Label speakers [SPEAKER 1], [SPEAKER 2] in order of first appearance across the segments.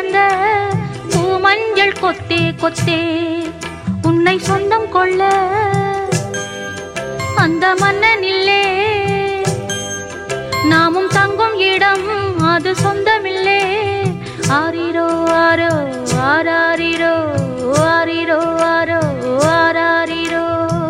[SPEAKER 1] பிறந்த பூமஞ்சள் கொத்தே கொத்தே உன்னை சொந்தம் கொள்ள அந்த மன்னனில்லே நாமும் தங்கும் இடம் அது சொந்தமில்லே ஆரிரோ ஆரோ ஆராரிரோ ஆரிரோ ஆரோ ஆராரிரோ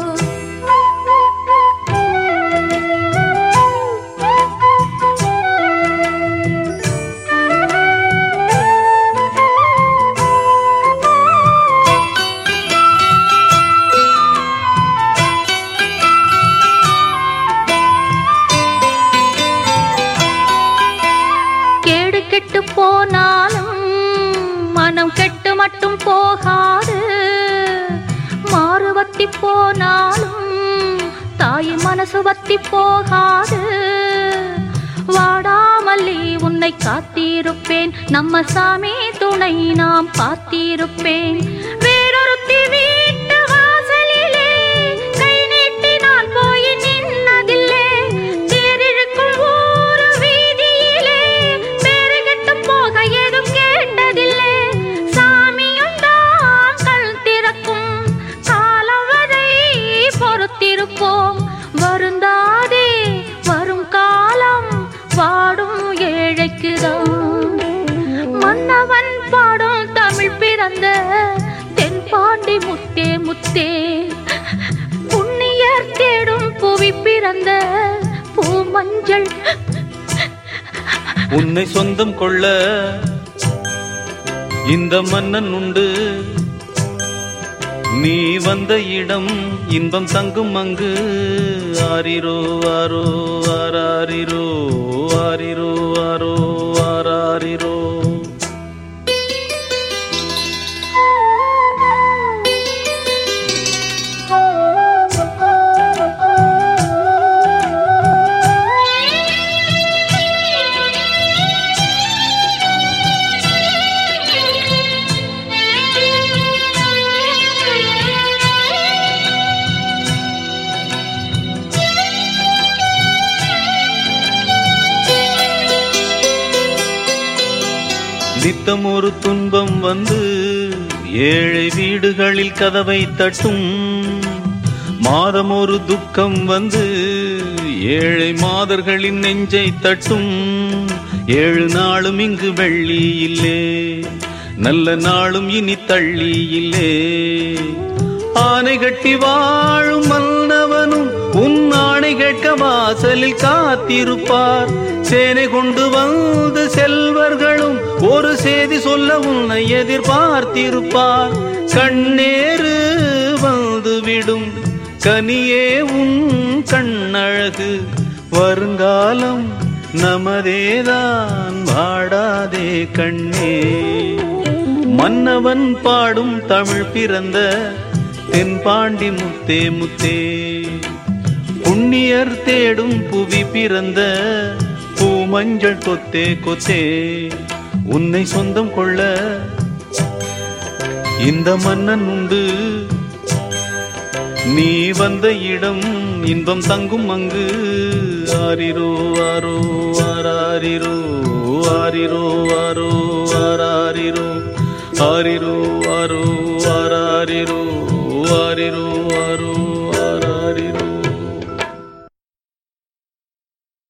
[SPEAKER 1] கேடு கெட்டு போனாலும் மனம் கெட்டு மட்டும் போகாது மாறுவத்தி போனாலும் தாய் மனசு வத்தி போகாது வாடாமல்லி உன்னை காத்திருப்பேன் நம்ம சாமி துணை நாம் பார்த்திருப்பேன் வேறொருத்தி வீட்டு வாசலிலே கை நீட்டி நான் போய் நின்னதில்லை தேரிழுக்கும் ஊரு வீதியிலே பெருகிட்டு போக ஏதும் கேட்டதில்லை சாமியும் தான் கண் திறக்கும் காலம் வரை பொறுத்திருப்போம் வருந்தாதே வரும் காலம் வாடும் ஏழைக்குதான் மன்னவன் பாடும் தமிழ் பிறந்த தென்பாண்டி முத்தே முத்தே புண்ணியர் தேடும் புவி பிறந்த பூமஞ்சள்
[SPEAKER 2] உன்னை சொந்தம் கொள்ள இந்த மன்னன் உண்டு நீ வந்த இடம் இன்பம் தங்கும் அங்கு ஆரிரோ ஆரோ ஆராரிரோ ஆரிரோ ஆரோ ஆராரிரோ நித்தம் ஒரு துன்பம் வந்து ஏழை வீடுகளில் கதவை தட்டும் மாதம் ஒரு துக்கம் வந்து ஏழை மாதர்களின் நெஞ்சை தட்டும் ஏழு நாளும் இங்கு வெள்ளி இல்லே நல்ல நாளும் இனி தள்ளி இல்லே ஆனை கட்டி வாழும் மன்னவனும் உன் ஆணை கேட்க வாசலில் காத்திருப்பார் சேனை கொண்டு வந்து செல்வர்களும் ஒரு செய்தி சொல்ல உன்னை எதிர்பார்த்திருப்பார் கண்ணேறு வந்துவிடும் கனியே உன் கண்ணழகு வருங்காலம் நமதேதான் வாடாதே கண்ணே மன்னவன் பாடும் தமிழ் பிறந்த தென்பாண்டி முத்தே முத்தே புண்ணியர் தேடும் புவி பிறந்த பூமஞ்சள் கொத்தே கொத்தே உன்னை சொந்தம் கொள்ள இந்த மன்னன் உண்டு நீ வந்த இடம் இன்பம் தங்கும் அங்கு ஆரிரோ ஆரோ ஆராரிரோ ஆரிரோ ஆரோ ஆராரிரோ ஆரிரோ ஆரோ ஆராரிரோ ஆரிரோ ஆரோ